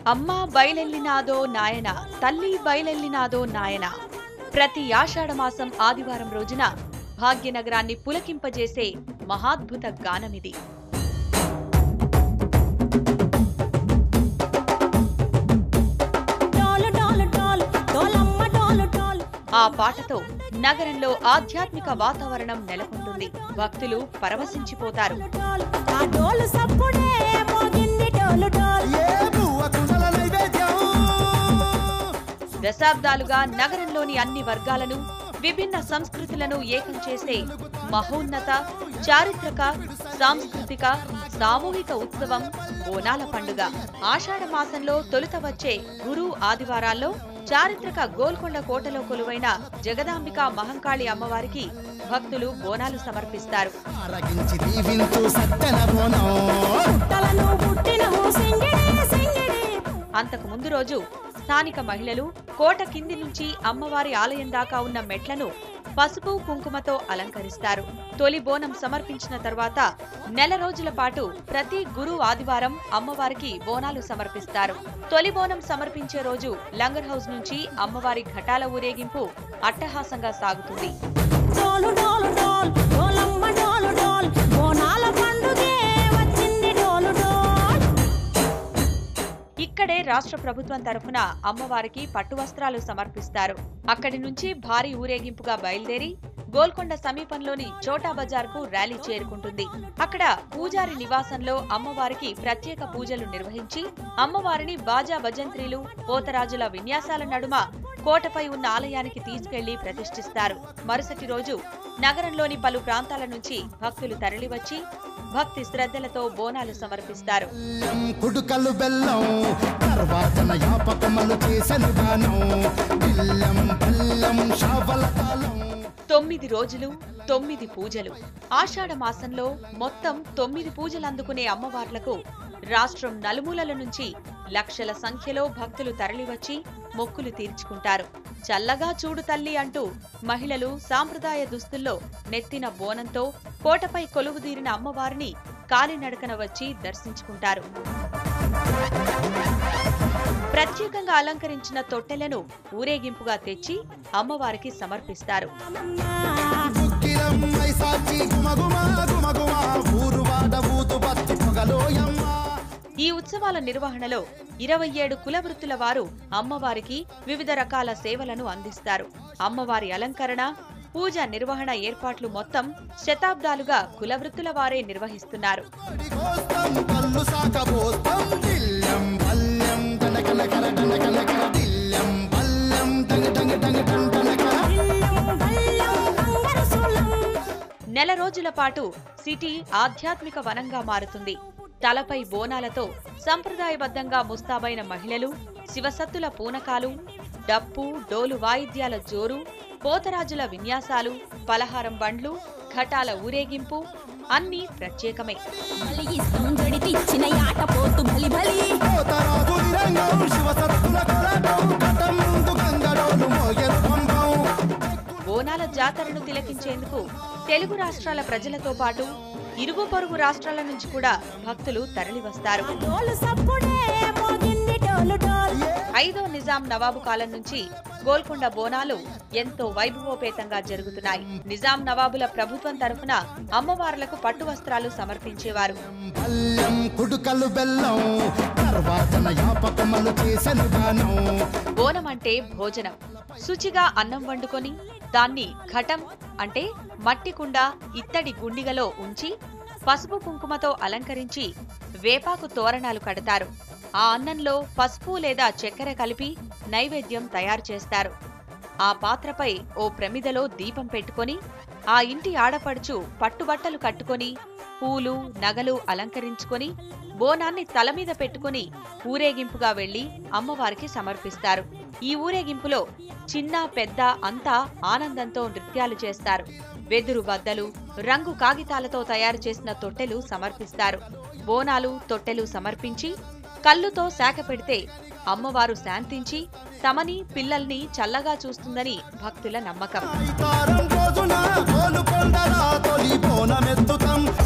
అమ్మ బయలెల్లినాదో నాయన తల్లి బయలెల్లినాదో నాయన ప్రతి ఆషాఢమాసం ఆదివారం రోజున భాగ్యనగరాన్ని పులకింపజేసే మహాద్భుత గానమిది డోలు డోలు డోలు డోలమ్మ డోలు డోలు ఆ పాటతో నగరంలో ఆధ్యాత్మిక వాతావరణం నెలకొంటుంది భక్తులు పరవశించిపోతారు డోలు ఆ డోలు సప్పుడే మోగింది డోలు డోలు ఏ బువ్వ కుండల నైవేద్యం దశాబ్దాలుగా నగరంలోని అన్ని వర్గాలను విభిన్న సంస్కృతులను ఏకం చేసే మహోన్నత చారిత్రక సాంస్కృతిక సామూహిక ఉత్సవం బోనాల పండుగ ఆషాఢ మాసంలో తొలుత వచ్చే గురు ఆదివారాల్లో చారిత్రక గోల్కొండ కోటలో కొలువైన జగదాంబిక మహంకాళి అమ్మవారికి భక్తులు బోనాలు సమర్పిస్తారు ఆరగించి దీవించు సత్తెన బోనం తలను పుట్టినవు సింగిడి సింగిడి అంతకు ముందు రోజు స్థానిక మహిళలు కోట కింది నుంచి అమ్మవారి ఆలయం దాకా ఉన్న మెట్లను పసుపు కుంకుమతో అలంకరిస్తారు తొలి బోనం సమర్పించిన తర్వాత నెల రోజుల పాటు ప్రతి గురు ఆదివారం అమ్మవారికి బోనాలు సమర్పిస్తారు తొలి బోనం సమర్పించే రోజు లంగర్ హౌస్ నుంచి అమ్మవారి ఘటాల ఊరేగింపు అట్టహాసంగా సాగుతుంది డోలు డోలు డోల్ డోలమ్మ డోలు డోల్ బోనాల పండుగే వచ్చింది డోలు డోల్ ఇక్కడే రాష్ట్ర ప్రభుత్వం తరఫున అమ్మవారికి పట్టు వస్త్రాలు సమర్పిస్తారు అక్కడి నుంచి భారీ ఊరేగింపుగా బయలుదేరి గోల్కొండ సమీపంలోని చోటా బజార్కు ర్యాలీ చేరుకుంటుంది అక్కడ పూజారి నివాసంలో అమ్మవారికి ప్రత్యేక పూజలు నిర్వహించి అమ్మవారిని బాజా భజంత్రీలు పోతరాజుల విన్యాసాల నడుమ కోటపై ఉన్న ఆలయానికి తీసుకెళ్లి ప్రతిష్ఠిస్తారు మరుసటి రోజు నగరంలోని పలు ప్రాంతాల నుంచి భక్తులు తరలివచ్చి భక్తి శ్రద్ధలతో బోనాలు సమర్పిస్తారు బెల్లం కుడుకలు బెల్లం తర్వాతన యాపకమలు చేసెను గానం బిల్లం బెల్లం షావల కాలం తొమ్మిది రోజులు తొమ్మిది పూజలు ఆషాఢ మాసంలో మొత్తం తొమ్మిది పూజలు అందుకునే అమ్మవార్లకు రాష్ట్రం నలుమూలల నుంచి లక్షల సంఖ్యలో భక్తులు తరలివచ్చి మొక్కులు తీర్చుకుంటారు చల్లగా చూడు తల్లి అంటూ మహిళలు సాంప్రదాయ దుస్తుల్లో నెత్తిన బోనంతో కోటపై కొలువుదీరిన అమ్మవారిని కాలినడకన వచ్చి దర్శించుకుంటారు ప్రత్యేకంగా అలంకరించిన తొట్టెలను ఊరేగింపుగా తెచ్చి అమ్మవారికి సమర్పిస్తారు బుక్కిలం మైసాచి గుమగుమ గుమగుమ ఊరు వాడ ఊతు బత్తు పొగలోయమ్మ ఈ ఉత్సవాల నిర్వహణలో ఇరవై ఏడు కుల వృత్తుల వారు అమ్మవారికి వివిధ రకాల సేవలను అందిస్తారు అమ్మవారి అలంకరణ పూజ నిర్వహణ ఏర్పాట్లు మొత్తం శతాబ్దాలుగా కుల వృత్తుల వారే నిర్వహిస్తున్నారు కోస్తం కళ్ళు సాకబోస్తం దిల్లం బల్లం టనకన కన టనకన కన దిల్లం బల్లం టంగ టంగ టంగ టంగ టనకన బిల్లం బల్లం బంగారు సూలం నెల రోజుల పాటు సిటీ ఆధ్యాత్మిక వనంగా మారుతుంది తలపై బోనాలతో సంప్రదాయబద్ధంగా ముస్తాబైన మహిళలు శివసత్తుల పూనకాలు డప్పు డోలు వాయిద్యాల జోరు పోతరాజుల విన్యాసాలు పలహారం బండ్లు ఘటాల ఊరేగింపు అన్నీ ప్రత్యేకమే బలి ఇష్టం జడితిచ్చిన యాట పోతు బలి బలి పోతరాజు నిరంగం శివసత్తుల కొలటం కటం ముందు గంగడోలు మోగెను పంపం బోనాల జాతరను తిలకించేందుకు తెలుగు రాష్ట్రాల ప్రజలతో పాటు ఇరుగు పొరుగు రాష్ట్రాల నుంచి కూడా భక్తులు తరలివస్తారు డోలు సప్పుడే మోగింది డోలు డోల్ ఐదో నిజాం నవాబు కాలం నుంచి గోల్కొండ బోనాలు ఎంతో వైభవోపేతంగా జరుగుతున్నాయి నిజాం నవాబుల ప్రభుత్వం తరఫున అమ్మవార్లకు పట్టు వస్త్రాలు సమర్పించేవారు బల్లం కుడుకలు బెల్లం తర్వాతన యాపకమలు చేసెను గానం బోనం అంటే భోజనం శుచిగా అన్నం వండుకొని దాన్ని ఘటం అంటే మట్టి కుండ ఇత్తడి గుండిగలో ఉంచి పసుపు కుంకుమతో అలంకరించి వేపాకు తోరణాలు కడతారు ఆ అన్నంలో పసుపు లేదా చక్కెర కలిపి నైవేద్యం తయారు చేస్తారు ఆ పాత్రపై ఓ ప్రమిదలో దీపం పెట్టుకొని ఆ ఇంటి ఆడపడుచు పట్టుబట్టలు కట్టుకొని పూలు నగలు అలంకరించుకొని బోనాన్ని తల మీద పెట్టుకుని ఊరేగింపుగా వెళ్లి అమ్మవారికి సమర్పిస్తారు ఈ ఊరేగింపులో చిన్న పెద్ద అంతా ఆనందంతో నృత్యాలు చేస్తారు వెదురు బద్దలు రంగు కాగితాలతో తయారు చేసిన తొట్టెలు సమర్పిస్తారు బోనాలు తొట్టెలు సమర్పించి కళ్ళుతో శాఖ పెడితే అమ్మవారు శాంతించి తమని పిల్లల్ని చల్లగా చూస్తుందని భక్తుల నమ్మకం తారం రోజున గోలుకొండల తొలి బోనమెత్తుతాం